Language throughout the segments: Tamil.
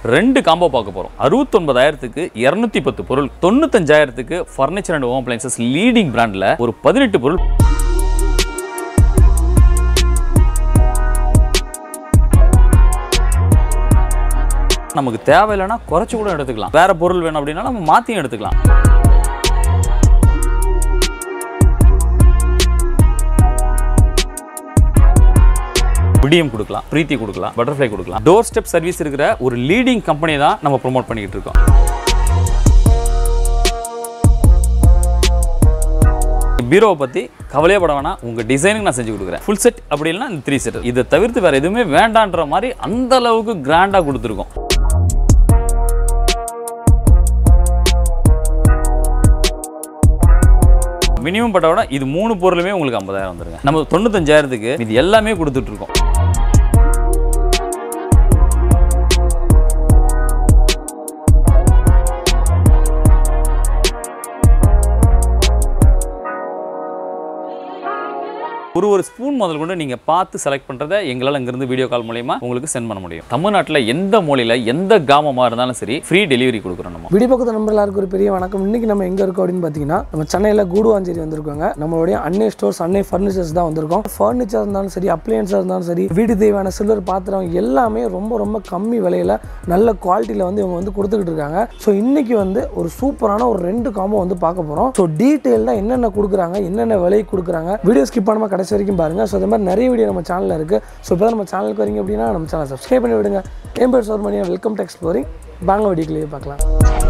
ரெண்டு காம்போ பார்க்க போகிறோம் அறுபத்தொன்பதாயிரத்துக்கு இரநூத்தி பத்து பொருள் தொண்ணூத்தஞ்சாயிரத்துக்கு furniture and home appliances leading பிராண்டில் ஒரு பதினெட்டு பொருள் நமக்கு தேவையில்லைன்னா குறைச்சு கூட எடுத்துக்கலாம் வேற பொருள் வேணும் அப்படின்னா நம்ம மாற்றியும் எடுத்துக்கலாம் விடியம் கொடுக்கலாம் பிரீத்தி கொடுக்கலாம் பட்டர்ஃப்ளை கொடுக்கலாம் டோர் ஸ்டெப் சர்வீஸ் இருக்கிற ஒரு லீடிங் கம்பெனி தான் நம்ம ப்ரோமோட் பண்ணிக்கிட்டு இருக்கோம் பீரோவை பற்றி கவலையே பட வேணாம் உங்கள் டிசைனுக்கு நான் செஞ்சு கொடுக்குறேன் ஃபுல் செட் அப்படி இல்லைன்னா இந்த த்ரீ செட் இதை தவிர்த்து வேறு எதுவுமே வேண்டான்ற மாதிரி அந்த அளவுக்கு கிராண்டாக கொடுத்துருக்கோம் மினிமம் பட்ட விட இது மூணு பொருளுமே உங்களுக்கு ஐம்பதாயிரம் வந்துருங்க நம்ம தொண்ணூத்தஞ்சாயிரத்துக்கு இது எல்லாமே கொடுத்துட்டு இருக்கோம் ஒரு ஒரு ஸ்பூன் முதல் கொண்டு நீங்கள் பார்த்து செலக்ட் பண்ணுறதை எங்களால் இங்கேருந்து வீடியோ கால் மூலயமா உங்களுக்கு சென்ட் பண்ண முடியும் தமிழ்நாட்டில் எந்த மூலையில் எந்த கிராமமாக இருந்தாலும் சரி ஃப்ரீ டெலிவரி கொடுக்குறோம் நம்ம விடி பக்கத்து நம்பர் எல்லாருக்கும் ஒரு பெரிய வணக்கம் இன்னைக்கு நம்ம எங்கே இருக்கோம் அப்படின்னு பார்த்தீங்கன்னா நம்ம சென்னையில் கூடுவாஞ்சேரி வந்திருக்கோங்க நம்மளுடைய அன்னை ஸ்டோர்ஸ் அன்னை ஃபர்னிச்சர்ஸ் தான் வந்திருக்கோம் ஃபர்னிச்சர் இருந்தாலும் சரி அப்ளையன்ஸாக இருந்தாலும் சரி வீடு தேவையான சில்வர் பாத்திரம் எல்லாமே ரொம்ப ரொம்ப கம்மி விலையில நல்ல குவாலிட்டியில் வந்து இவங்க வந்து கொடுத்துக்கிட்டு இருக்காங்க ஸோ இன்னைக்கு வந்து ஒரு சூப்பரான ஒரு ரெண்டு காம்போ வந்து பார்க்க போகிறோம் ஸோ டீட்டெயில்டாக என்னென்ன கொடுக்குறாங்க என்னென்ன விலைக்கு கொடுக்குறாங்க வீடியோ ஸ்கிப் பண்ணாமல் கடைசி வரைக்கும் பாருங்க ஸோ இந்த மாதிரி நிறைய வீடியோ நம்ம சேனலில் இருக்குது ஸோ இப்போ நம்ம சேனலுக்கு வரீங்க அப்படின்னா நம்ம சேனல் சப்ஸ்கிரைப் பண்ணி விடுங்க என் பேர் சோர்மணியா வெல்கம் டு எக்ஸ்ப்ளோரிங் வாங்க வீடியோக்குள்ளேயே பார்க்கலாம்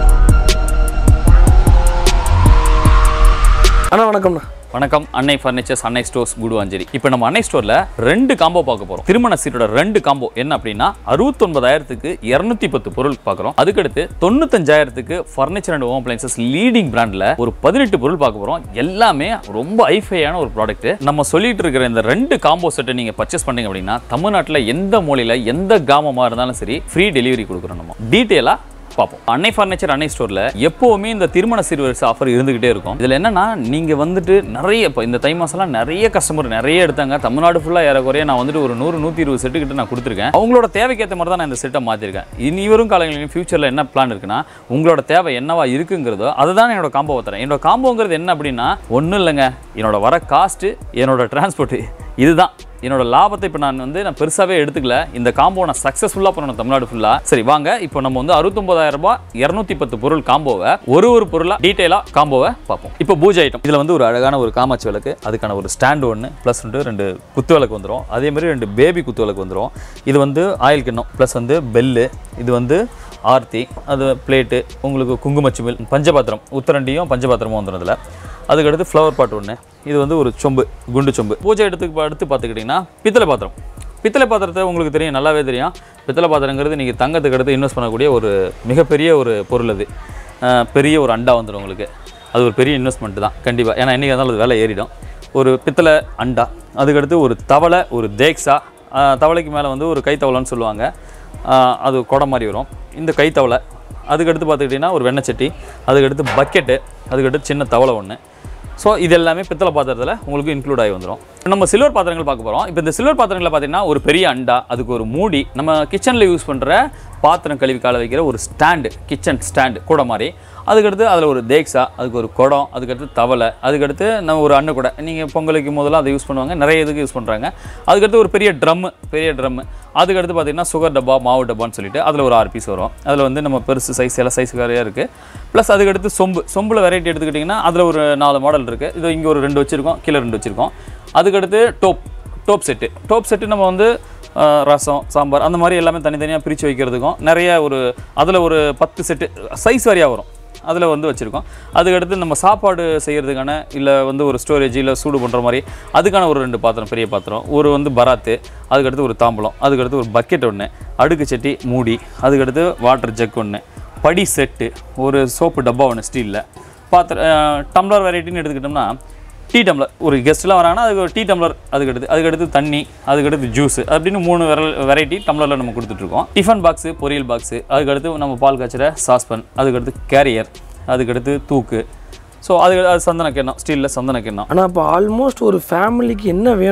அண்ணா வணக்கம்ண்ணா வணக்கம் அன்னை ஃபர்னிச்சர்ஸ் அன்னை ஸ்டோர்ஸ் குடுவாஞ்சேரி இப்போ நம்ம அன்னை ஸ்டோரில் ரெண்டு காம்போ பார்க்க போகிறோம் திருமண சீட்டோட ரெண்டு காம்போ என்ன அப்படின்னா அறுபத்தொன்பதாயிரத்துக்கு இரநூத்தி பத்து பொருள் பார்க்குறோம் அதுக்கடுத்து தொண்ணூத்தஞ்சாயிரத்துக்கு furniture and home appliances leading பிராண்டில் ஒரு பதினெட்டு பொருள் பார்க்க போகிறோம் எல்லாமே ரொம்ப ஐஃபையான ஒரு ப்ராடக்ட் நம்ம சொல்லிட்டு இருக்கிற இந்த ரெண்டு காம்போ செட்டை நீங்கள் பர்ச்சேஸ் பண்ணீங்க அப்படின்னா தமிழ்நாட்டில் எந்த மூலையில் எந்த கிராமமாக இருந்தாலும் சரி ஃப்ரீ டெலிவரி கொடுக்குறோம் நம்ம டீட்டெயிலாக பார்ப்போம் அன்னை ஃபர்னிச்சர் அன்னை ஸ்டோரில் எப்போவுமே இந்த திருமண சிறுவரிசை ஆஃபர் இருந்துகிட்டே இருக்கும் இதில் என்னன்னா நீங்கள் வந்துட்டு நிறைய இப்போ இந்த தை மாதம்லாம் நிறைய கஸ்டமர் நிறைய எடுத்தாங்க தமிழ்நாடு ஃபுல்லாக ஏறக்குறைய நான் வந்துட்டு ஒரு நூறு நூற்றி இருபது செட்டு கிட்ட நான் கொடுத்துருக்கேன் அவங்களோட தேவைக்கேற்ற மாதிரி தான் நான் இந்த செட்டை மாற்றிருக்கேன் இனி வரும் காலங்களிலும் ஃபியூச்சரில் என்ன பிளான் இருக்குன்னா உங்களோட தேவை என்னவா இருக்குங்கிறதோ அதுதான் என்னோட காம்போ தரேன் என்னோட காம்போங்கிறது என்ன அப்படின்னா ஒன்றும் இல்லைங்க என்னோட வர காஸ்ட்டு என்னோட டிரான்ஸ்போர்ட்டு இதுதான் என்னோட லாபத்தை இப்போ நான் வந்து நான் பெருசாகவே எடுத்துக்கல இந்த காம்போ நான் சக்ஸஸ்ஃபுல்லாக பண்ணணும் தமிழ்நாடு ஃபுல்லாக சரி வாங்க இப்போ நம்ம வந்து அறுபத்தொம்பதாயிரம் ரூபாய் இரநூத்தி பத்து பொருள் காம்போவை ஒரு ஒரு பொருளாக டீட்டெயிலாக காம்போவை பார்ப்போம் இப்போ பூஜை ஐட்டம் இதில் வந்து ஒரு அழகான ஒரு காமாட்சி விளக்கு அதுக்கான ஒரு ஸ்டாண்டு ஒன்று ப்ளஸ் வந்து ரெண்டு குத்து விளக்கு வந்துடும் அதே மாதிரி ரெண்டு பேபி குத்து விளக்கு வந்துடும் இது வந்து ஆயில் கிண்ணம் ப்ளஸ் வந்து பெல்லு இது வந்து ஆர்த்தி அது பிளேட்டு உங்களுக்கு குங்குமச்சிமில் பஞ்சபாத்திரம் உத்தரண்டியும் பஞ்சபாத்திரமும் வந்துடும் இதில் அதுக்கடுத்து ஃப்ளவர் பாட் ஒன்று இது வந்து ஒரு சொம்பு குண்டு சொம்பு பூஜை இடத்துக்கு அடுத்து பார்த்துக்கிட்டிங்கன்னா பித்தளை பாத்திரம் பித்தளை பாத்திரத்தை உங்களுக்கு தெரியும் நல்லாவே தெரியும் பித்தளை பாத்திரங்கிறது நீங்கள் தங்கத்துக்கு அடுத்து இன்வெஸ்ட் பண்ணக்கூடிய ஒரு மிகப்பெரிய ஒரு பொருள் அது அஹ் பெரிய ஒரு அண்டா வந்துடும் உங்களுக்கு அது ஒரு பெரிய இன்வெஸ்ட்மெண்ட் தான் கண்டிப்பாக ஏன்னா இன்றைக்கி இருந்தாலும் அது விலை ஏறிடும் ஒரு பித்தளை அண்டா அதுக்கடுத்து ஒரு தவளை ஒரு தேக்ஸா அஹ் தவளைக்கு மேலே வந்து ஒரு கைத்தவளைன்னு சொல்லுவாங்க அஹ் அது குடம் மாதிரி வரும் இந்த கைத்தவளை அதுக்கடுத்து பார்த்துக்கிட்டிங்கன்னா ஒரு வெண்ணெய் சட்டி அதுக்கடுத்து பக்கெட்டு அதுக்கடுத்து சின்ன தவளை ஒன்று ஸோ இது எல்லாமே பித்தளை பாத்திரத்தில் உங்களுக்கு இன்க்ளூட் ஆகி வந்துடும் நம்ம சில்வர் பாத்திரங்கள் பார்க்க போகிறோம் இப்போ இந்த சில்வர் பாத்திரங்களில் பார்த்தீங்கன்னா ஒரு பெரிய அண்டா அதுக்கு ஒரு மூடி நம்ம கிச்சனில் யூஸ் பண்ணுற பாத்திரம் கழுவி கால வைக்கிற ஒரு ஸ்டாண்டு கிச்சன் ஸ்டாண்டு கூட மாதிரி அதுக்கடுத்து அதில் ஒரு தேக்ஸா அதுக்கு ஒரு குடம் அதுக்கடுத்து தவளை அதுக்கடுத்து நம்ம ஒரு அன்ன கூட நீங்கள் பொங்கலுக்கு முதல்ல அதை யூஸ் பண்ணுவாங்க நிறைய இதுக்கு யூஸ் பண்ணுறாங்க அதுக்கடுத்து ஒரு பெரிய ட்ரம்மு பெரிய ட்ரம்மு அதுக்கடுத்து பார்த்தீங்கன்னா சுகர் டப்பா மாவு டப்பான்னு சொல்லிட்டு அதில் ஒரு ஆறு பீஸ் வரும் அதில் வந்து நம்ம பெருசு சைஸ் எல்லாம் சைஸ் வேறையாக இருக்குது ப்ளஸ் அதுக்கடுத்து சொம்பு சொம்பில் வெரைட்டி எடுத்துக்கிட்டிங்கன்னா அதில் ஒரு நாலு மாடல் இருக்குது இது இங்கே ஒரு ரெண்டு வச்சுருக்கோம் கீழே ரெண்டு வச்சுருக்கோம் அதுக்கடுத்து டோப் டோப் செட்டு டோப் செட்டு நம்ம வந்து அஹ், ரசம் சாம்பார் அந்த மாதிரி எல்லாமே தனித்தனியாக பிரித்து வைக்கிறதுக்கும் நிறைய ஒரு அதில் ஒரு பத்து செட்டு சைஸ் வாரியாக வரும் அதில் வந்து வச்சுருக்கோம் அதுக்கடுத்து நம்ம சாப்பாடு செய்கிறதுக்கான இல்லை வந்து ஒரு ஸ்டோரேஜ் இல்லை சூடு பண்ணுற மாதிரி அதுக்கான ஒரு ரெண்டு பாத்திரம் பெரிய பாத்திரம் ஒரு வந்து பராத்து அதுக்கடுத்து ஒரு தாம்பலம் அதுக்கடுத்து ஒரு பக்கெட் ஒன்று அடுக்கு சட்டி மூடி அதுக்கடுத்து வாட்டர் ஜக் ஒன்று படி செட்டு ஒரு சோப்பு டப்பா ஒன்று ஸ்டீலில் பாத்திரம் டம்ளர் வெரைட்டின்னு எடுத்துக்கிட்டோம்னா டீ டம்ளர் ஒரு கெஸ்ட்லாம் வராங்கன்னா அதுக்கு ஒரு டீ டம்ளர் அதுக்கடுத்து அதுக்கடுத்து தண்ணி அதுக்கடுத்து ஜூஸ் அப்படின்னு மூணு வெரைட்டி டம்ளரில் நம்ம கொடுத்துட்ருக்கோம் டிஃபன் பாக்ஸு பொரியல் பாக்ஸு அதுக்கடுத்து நம்ம பால் காய்ச்சுற சாஸ்பன் அதுக்கடுத்து கேரியர் அதுக்கடுத்து தூக்கு ஸோ அது அது சந்தன கிண்ணம் ஸ்டீலில் சந்தன கிண்ணம் ஆனால் இப்போ ஆல்மோஸ்ட் ஒரு ஃபேமிலிக்கு என்ன வேணும்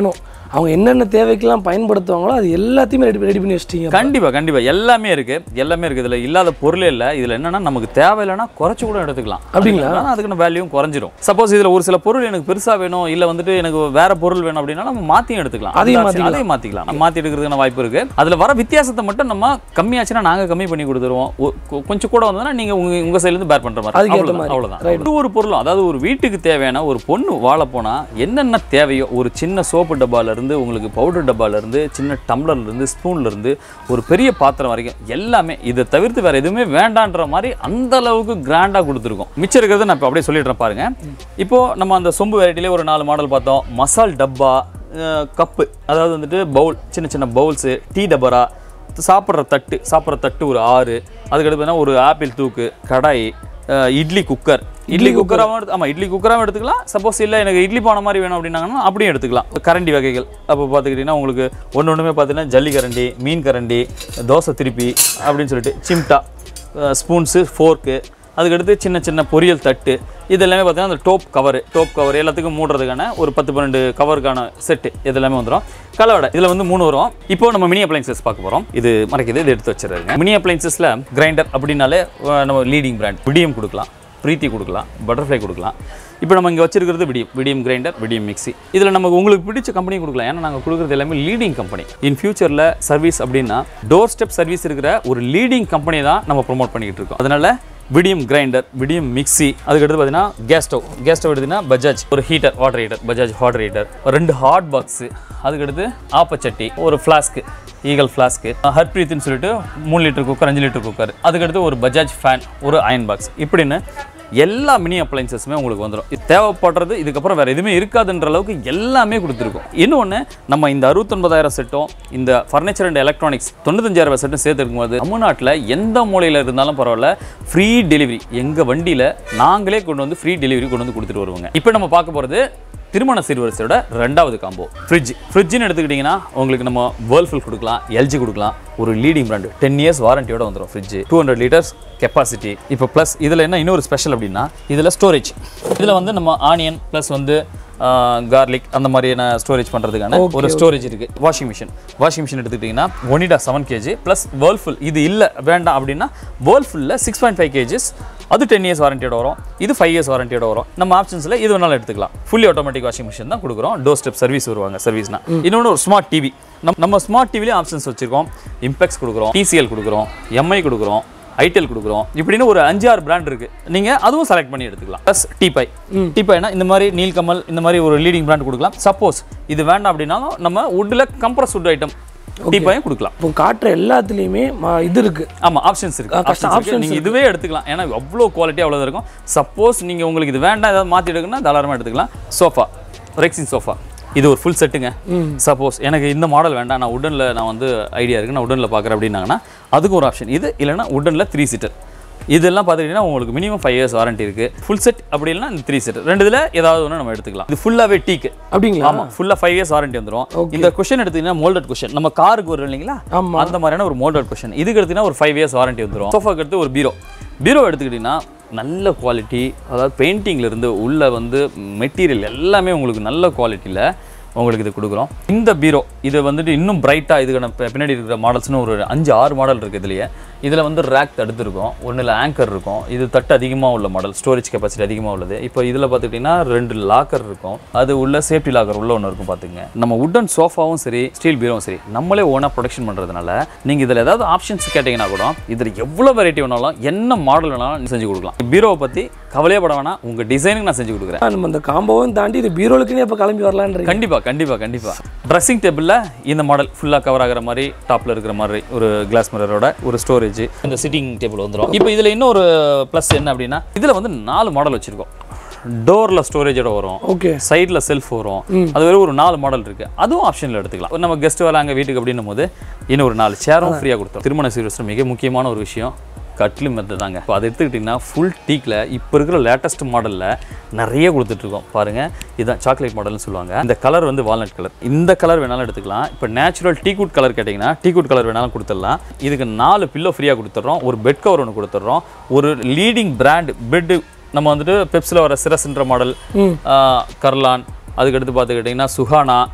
அவங்க என்னென்ன தேவைக்கெல்லாம் பயன்படுத்துவாங்களோ அது எல்லாத்தையுமே ரெடி ரெடி பண்ணி வச்சிட்டீங்க கண்டிப்பா கண்டிப்பா எல்லாமே இருக்கு எல்லாமே இருக்கு இதுல இல்லாத பொருளே இல்ல இதுல என்னன்னா நமக்கு தேவையில்லைன்னா குறைச்சு கூட எடுத்துக்கலாம் அப்படிங்களா? ஆனா அதுக்கான வேல்யூவும் குறைஞ்சிரும் சப்போஸ் இதுல ஒரு சில பொருள் எனக்கு பெருசா வேணும் இல்ல வந்துட்டு எனக்கு வேற பொருள் வேணும் அப்படின்னா நம்ம மாத்தியும் எடுத்துக்கலாம் அதையும் அந்த option- மாத்திக்கலாம். அதையும் மாத்திக்கலாம் நம்ம மாத்தி எடுக்கிறதுக்கான வாய்ப்பு இருக்கு அதுல வர வித்தியாசத்தை மட்டும் நம்ம கம்மியாச்சுன்னா நாங்க கம்மி பண்ணி கொடுத்துருவோம் ஒ- கொ- கொஞ்சம் கூட வந்ததுன்னா நீங்க உங்க உங்க சைடுல இருந்து பேர் பண்ற மாதிரி அதுக்கேத்த அவ்வளவுதான் மாதிரி. அவ்வளவுதான் Right. ஒரு ஒரு பொருளும் அதாவது ஒரு வீட்டுக்கு தேவையான ஒரு பொண்ணு வாழ போனா என்னென்ன தேவையோ ஒரு சின்ன சோப்பு டப்பால இருந்து உங்களுக்கு பவுடர் டப்பால இருந்து சின்ன டம்ளர்ல இருந்து ஸ்பூன்ல இருந்து ஒரு பெரிய பாத்திரம் வரைக்கும் எல்லாமே இதை தவிர்த்து வேற எதுவுமே வேண்டான்ற மாதிரி அந்த அளவுக்கு கிராண்டா கொடுத்துருக்கோம் மிச்சம் இருக்கிறத நான் இப்போ அப்படியே சொல்லிடுறேன் பாருங்க இப்போ நம்ம அந்த சொம்பு வெரைட்டிலே ஒரு நாலு மாடல் பார்த்தோம் மசால் டப்பா கப்பு அதாவது வந்துட்டு பவுல் சின்ன சின்ன பவுல்ஸு டீ டபரா சாப்பிட்ற தட்டு சாப்பிட்ற தட்டு ஒரு ஆறு அதுக்கடுத்து பார்த்தீங்கன்னா ஒரு ஆப்பிள் தூக்கு கடாய் அஹ் இட்லி குக்கர் இட்லி குக்கராகவும் எடுத்து ஆமாம் இட்லி குக்கராகவும் எடுத்துக்கலாம் சப்போஸ் இல்லை எனக்கு இட்லி பானை மாதிரி வேணும் அப்படின்னாங்கன்னா அப்படியும் எடுத்துக்கலாம் கரண்டி வகைகள் அப்போ பார்த்துக்கிட்டிங்கன்னா உங்களுக்கு ஒன்று ஒன்றுமே பார்த்தீங்கன்னா ஜல்லி கரண்டி மீன் கரண்டி தோசை திருப்பி அப்படின்னு சொல்லிட்டு சிம்டா ஸ்பூன்ஸு ஃபோர்க்கு அதுக்கடுத்து சின்ன சின்ன பொரியல் தட்டு இது எல்லாமே பார்த்தீங்கன்னா அந்த டோப் கவர் டோப் கவர் எல்லாத்துக்கும் மூடுறதுக்கான ஒரு பத்து பன்னெண்டு கவருக்கான செட்டு இது எல்லாமே வந்துடும் கலவடை இதில் வந்து மூணு வரும் இப்போ நம்ம மினி அப்ளைன்சஸ் பார்க்க போகிறோம் இது மறைக்குது இது எடுத்து வச்சிருக்காங்க மினி அப்ளைன்சஸில் கிரைண்டர் அப்படின்னாலே அஹ், நம்ம லீடிங் பிராண்ட் விடியம் கொடுக்கலாம் பிரீத்தி கொடுக்கலாம் பட்டர்ஃப்ளை கொடுக்கலாம் இப்போ நம்ம இங்கே வச்சிருக்கிறது விடியம் விடியம் கிரைண்டர் விடியம் மிக்ஸி இதில் நமக்கு உங்களுக்கு பிடிச்ச கம்பெனி கொடுக்கலாம் ஏன்னா நாங்கள் கொடுக்குறது எல்லாமே லீடிங் கம்பெனி இன் ஃபியூச்சரில் சர்வீஸ் அப்படின்னா டோர் ஸ்டெப் சர்வீஸ் இருக்கிற ஒரு லீடிங் கம்பெனி தான் நம்ம ப்ரோமோட் பண்ணிக்கிட்டு இருக்கோம் அதனால விடியம் கிரைண்டர் விடியம் மிக்ஸி அதுக்கடுத்து பார்த்தீங்கன்னா கேஸ் ஸ்டவ் கேஸ் ஸ்டவ் எடுத்தீங்கன்னா பஜாஜ் ஒரு heater water heater Bajaj water heater ரெண்டு ஹாட் பாக்ஸு அதுக்கடுத்து ஆப்பச்சட்டி ஒரு ஃப்ளாஸ்க்கு ஈகல் ஃப்ளாஸ்க்கு ஹர்ப்ரீத்னு சொல்லிட்டு மூணு லிட்டர் குக்கர் அஞ்சு லிட்டர் குக்கர் அதுக்கடுத்து ஒரு பஜாஜ் ஃபேன் ஒரு அயன் பாக்ஸ் இப்படின்னு எல்லா மினி அப்ளைன்சஸுமே உங்களுக்கு வந்துடும் இது தேவைப்படுறது இதுக்கப்புறம் வேறு எதுவுமே இருக்காதுன்ற அளவுக்கு எல்லாமே கொடுத்துருக்கோம் இன்னொன்று நம்ம இந்த அறுபத்தொன்பதாயிரம் செட்டும் இந்த ஃபர்னிச்சர் அண்ட் எலக்ட்ரானிக்ஸ் தொண்ணூத்தஞ்சாயிரம் செட்டும் சேர்த்து இருக்கும்போது தமிழ்நாட்டில் எந்த மூலையில் இருந்தாலும் பரவாயில்ல ஃப்ரீ டெலிவரி எங்கள் வண்டியில் நாங்களே கொண்டு வந்து ஃப்ரீ டெலிவரி கொண்டு வந்து கொடுத்துட்டு வருவோங்க இப்போ நம்ம பார்க்க போகிறது திருமண சீர்வரிசையோட ரெண்டாவது காம்போ ஃப்ரிட்ஜ் ஃப்ரிட்ஜ்னு எடுத்துக்கிட்டிங்கன்னா உங்களுக்கு நம்ம வேர்ல்ஃபில் கொடுக்கலாம் எல்ஜி கொடுக்கலாம் ஒரு லீடிங் பிராண்டு டென் இயர்ஸ் வாரண்டியோட வந்துடும் fridge two hundred litres capacity இப்போ ப்ளஸ் இதில் என்ன இன்னொரு ஸ்பெஷல் அப்படின்னா இதில் ஸ்டோரேஜ் இதில் வந்து நம்ம ஆனியன் ப்ளஸ் வந்து கார்லிக் அந்த மாதிரியான ஸ்டோரேஜ் பண்ணுறதுக்கான ஒரு ஸ்டோரேஜ் இருக்குது வாஷிங் மிஷின் வாஷிங் மிஷின் எடுத்துக்கிட்டிங்கன்னா Onida seven KG plus Whirlpool இது இல்லை வேண்டாம் அப்படின்னா வேர்ல்ஃபுல்லில் சிக்ஸ் பாயிண்ட் ஃபைவ் கேஜிஸ் அது டென் இயர்ஸ் வாரண்டியோட வரும் இது ஃபைவ் இயர்ஸ் வாரண்டியோட வரும் நம்ம ஆப்ஷன்ஸில் இது வேணாலும் எடுத்துக்கலாம் ஃபுல்லி ஆட்டோமேட்டிக் வாஷிங் மிஷின் தான் கொடுக்குறோம் டோர் ஸ்டெப் சர்வீஸ் வருவாங்க சர்வீஸ்னா இன்னொன்று ஒரு ஸ்மார்ட் டிவி நம்ம நம்ம ஸ்மார்ட் டிவிலே ஆப்ஷன்ஸ் வச்சிருக்கோம் இம்பெக்ஸ் கொடுக்குறோம் டிசிஎல் கொடுக்குறோம் எம்ஐ கொடுக்குறோம் ஐடெல் கொடுக்குறோம் இப்படின்னு ஒரு அஞ்சு ஆறு பிராண்ட் இருக்கு நீங்க அதுவும் செலக்ட் பண்ணி எடுத்துக்கலாம் ப்ளஸ் டிபை டிபைனா இந்த மாதிரி நீல்கமல் இந்த மாதிரி ஒரு லீடிங் பிராண்ட் கொடுக்கலாம் சப்போஸ் இது வேண்டாம் அப்படின்னாலும் நம்ம வுட்டில் கம்ப்ரஸ் வுட் ஐட்டம் டிபையும் கொடுக்கலாம் இப்போ காட்டுற எல்லாத்துலேயுமே ம- இது இருக்கு ஆமா ஆப்ஷன்ஸ் இருக்கு ஆ, ஆப்ஷன்ஸ் இருக்கு நீங்க இதுவே எடுத்துக்கலாம் ஏன்னா அவ்வளோ குவாலிட்டி அவ்வளோ இருக்கும் சப்போஸ் நீங்க உங்களுக்கு இது வேண்டாம் ஏதாவது மாத்தி எடுக்கணும்னா தாராளமா எடுத்துக்கலாம் சோஃபா ரெக்ஸின் சோஃபா இது ஒரு ஃபுல் செட்டுங்க சப்போஸ் எனக்கு இந்த மாடல் வேண்டாம் நான் உடனில் நான் வந்து ஐடியா இருக்கு நான் உடனில் பார்க்குறேன் அப்படின்னாங்கன்னா அதுக்கு ஒரு ஆப்ஷன் இது இல்லைன்னா உடனில் த்ரீ சீட்டர் இதெல்லாம் பார்த்துக்கிட்டிங்கன்னா உங்களுக்கு மினிமம் ஃபைவ் இயர்ஸ் வாரண்டி இருக்கு ஃபுல் செட் அப்படி இல்லைன்னா இந்த த்ரீ செட் ரெண்டு இதில் ஏதாவது ஒன்று நம்ம எடுத்துக்கலாம் இது ஃபுல்லாகவே டீக்கு அப்படிங்களா ஆமா ஃபுல்லா ஃபைவ் இயர்ஸ் வாரண்டி வந்துரும் இந்த கொஷன் எடுத்தீங்கன்னா மோல்டட் கொஷன் நம்ம காருக்கு வரும் இல்லைங்களா ஆமா. அந்த மாதிரியான ஒரு மோல்டட் கொஷன் இதுக்கு எடுத்தீங்கன்னா ஒரு ஃபைவ் இயர்ஸ் வாரண்டி வந்துரும் சோஃபாக்கு எடுத்து ஒரு பீரோ பீரோ எடுத்துக்கிட்டிங்கன்னா நல்ல குவாலிட்டி அதாவது பெயிண்டிங்ல இருந்து உள்ள வந்து மெட்டீரியல் எல்லாமே உங்களுக்கு நல்ல குவாலிட்டியில் உங்களுக்கு இது கொடுக்குறோம் இந்த பீரோ இது வந்துட்டு இன்னும் பிரைட்டாக இதுக்கான பி- பின்னாடி இருக்கிற மாடல்ஸ்னு ஒரு அஞ்சு ஆறு மாடல் இருக்குது இதுலேயே இதில் வந்து ரேக் தடுத்து இருக்கும் ஒன்றில் ஆங்கர் இருக்கும் இது தட்டு அதிகமாக உள்ள மாடல் ஸ்டோரேஜ் கெப்பாசிட்டி அதிகமாக உள்ளது இப்போ இதில் பார்த்துக்கிட்டிங்கன்னா ரெண்டு லாக்கர் இருக்கும் அது உள்ள சேஃப்டி லாக்கர் உள்ள ஒன்று இருக்கும் பார்த்துங்க நம்ம உட்டன் சோஃபாவும் சரி ஸ்டீல் பீரோவும் சரி நம்மளே ஓனாக ப்ரொடக்ஷன் பண்ணுறதுனால நீங்கள் இதில் ஏதாவது ஆப்ஷன்ஸ் கேட்டிங்கன்னா கூட இதில் எவ்வளோ வெரைட்டி வேணாலும் என்ன மாடல் வேணாலும் செஞ்சு கொடுக்கலாம் பீரோவை பற்றி கவலையே பட வேணாம் உங்கள் டிசைனுக்கு நான் செஞ்சு கொடுக்குறேன் நம்ம இந்த காம்போவும் தாண்டி இது பீரோலுக்குன்னே இப்போ கிளம்பி வரலான்றீங்க கண்டிப்பா கண்டிப்பா கண்டிப்பா ட்ரெஸ்ஸிங் டேபிளில் இந்த மாடல் ஃபுல்லாக கவர் ஆகிற மாதிரி டாப்ல இருக்கிற மாதிரி ஒரு கிளாஸ் மிரரோட ஒரு ஸ்டோரேஜ் இந்த சிட்டிங் டேபிள் வந்துடும் இப்போ இதில் இன்னொரு ப்ளஸ் என்ன அப்படின்னா இதில் வந்து நாலு மாடல் வச்சிருக்கோம் டோரில் ஸ்டோரேஜோட வரும் ஓகே சைடில் செல்ஃப் வரும் அது வெறும் ஒரு நாலு மாடல் இருக்கு அதுவும் ஆப்ஷனில் எடுத்துக்கலாம் நம்ம கெஸ்ட் வராங்க வீட்டுக்கு அப்படின்னும் போது இன்னும் ஒரு நாலு சேரும் ஃப்ரீயாக கொடுத்தோம் திருமண சீரியஸில் மிக முக்கியமான ஒரு விஷயம் கட்லு மெத்து தாங்க இப்போ அதை எடுத்துக்கிட்டிங்கன்னா ஃபுல் டீக்கில் இப்போ இருக்கிற லேட்டஸ்ட் மாடலில் நிறைய கொடுத்துட்ருக்கோம் பாருங்கள் இதுதான் சாக்லேட் மாடல்னு சொல்லுவாங்க இந்த கலர் வந்து வால்நட் கலர் இந்த கலர் வேணாலும் எடுத்துக்கலாம் இப்போ நேச்சுரல் டீ கலர் கேட்டிங்கன்னா டீ கலர் வேணாலும் கொடுத்துடலாம் இதுக்கு நாலு பில்லோ ஃப்ரீயாக கொடுத்துட்றோம் ஒரு பெட் கவர் ஒன்று கொடுத்துட்றோம் ஒரு லீடிங் பிராண்ட் பெட்டு நம்ம வந்துட்டு பெப்ஸில் வர சிரஸ்ன்ற மாடல் கர்லான் அதுக்கடுத்து பார்த்துக்கிட்டிங்கன்னா சுஹானா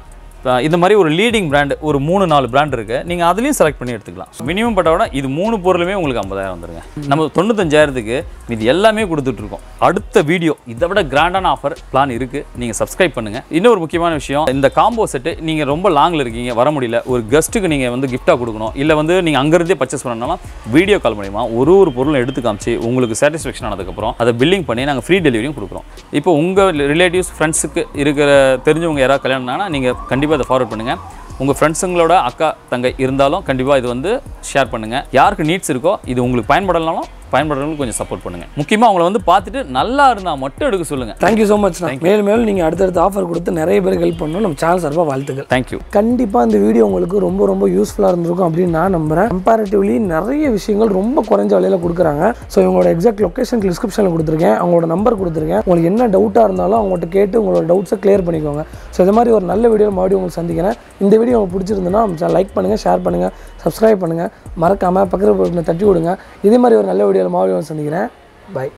அஹ் இந்த மாதிரி ஒரு லீடிங் பிராண்ட் ஒரு மூணு நாலு பிராண்ட் இருக்கு நீங்கள் அதுலேயும் செலக்ட் பண்ணி எடுத்துக்கலாம் மினிமம் பட்டோட இது மூணு பொருளுமே உங்களுக்கு ஐம்பதாயிரம் வந்துருங்க நம்ம தொண்ணூத்தஞ்சாயிரத்துக்கு இது எல்லாமே கொடுத்துட்டு இருக்கோம் அடுத்த வீடியோ இதை விட கிராண்டான ஆஃபர் பிளான் இருக்கு நீங்கள் சப்ஸ்கிரைப் பண்ணுங்க இன்னொரு முக்கியமான விஷயம் இந்த காம்போ செட்டு நீங்கள் ரொம்ப லாங்கில் இருக்கீங்க வர முடியல ஒரு கெஸ்ட்டுக்கு நீங்கள் வந்து கிஃப்டாக கொடுக்கணும் இல்லை வந்து நீங்கள் அங்கேருந்தே பர்ச்சேஸ் பண்ணனாலும் வீடியோ கால் மூலிமா ஒரு ஒரு பொருளும் எடுத்து காமிச்சு உங்களுக்கு சாட்டிஸ்ஃபேக்ஷன் ஆனதுக்கப்புறம் அதை பில்லிங் பண்ணி நாங்கள் ஃப்ரீ டெலிவரியும் கொடுக்குறோம் இப்போ உங்கள் ரிலேட்டிவ்ஸ் ஃப்ரெண்ட்ஸுக்கு இருக்கிற தெரிஞ்சவங்க யாராவது கல்யாணம்னா நீங்கள் கண்டிப்பாக அதை ஃபார்வர்ட் பண்ணுங்கள் உங்கள் ஃப்ரெண்ட்ஸுங்களோட அக்கா தங்கை இருந்தாலும் கண்டிப்பாக இது வந்து ஷேர் பண்ணுங்கள் யாருக்கு நீட்ஸ் இருக்கோ இது உங்களுக்கு பயன்படலனாலும் பயன்படுறவங்களுக்கு கொஞ்சம் சப்போர்ட் பண்ணுங்கள் முக்கியமாக அவங்கள வந்து பார்த்துட்டு நல்லா இருந்தால் மட்டும் எடுக்க சொல்லுங்கள் தேங்க்யூ ஸோ மச் மேலும் மேலும் நீங்கள் அடுத்தடுத்த ஆஃபர் கொடுத்து நிறைய பேருக்கு ஹெல்ப் பண்ணணும் நம்ம சேனல் சார்பாக வாழ்த்துக்கள் தேங்க்யூ கண்டிப்பாக இந்த வீடியோ உங்களுக்கு ரொம்ப ரொம்ப யூஸ்ஃபுல்லாக இருந்திருக்கும் அப்படின்னு நான் நம்புகிறேன் கம்பேரிட்டிவ்லி நிறைய விஷயங்கள் ரொம்ப குறைஞ்ச விலையில் கொடுக்குறாங்க ஸோ இவங்களோட எக்ஸாக்ட் லொக்கேஷன் டிஸ்கிரிப்ஷனில் கொடுத்துருக்கேன் அவங்களோட நம்பர் கொடுத்துருக்கேன் உங்களுக்கு என்ன டவுட்டாக இருந்தாலும் அவங்கள்ட்ட கேட்டு உங்களோட டவுட்ஸை கிளியர் பண்ணிக்கோங்க ஸோ இது மாதிரி ஒரு நல்ல வீடியோ மறுபடியும் உங்களுக்கு சந்திக்கிறேன் இந்த வீடியோ உங்களுக்கு பிடிச்சிருந்துன்னா லைக் பண்ணுங்கள் ஷேர் பண்ணுங்கள் சப்ஸ்கிரைப் பண்ணுங்கள் மறக்காமல் பக்கத்தில் தட்டி விடுங்க இதே மாதிரி ஒரு நல்ல வீடியோவில் மறுபடியும் வந்து சந்திக்கிறேன் பை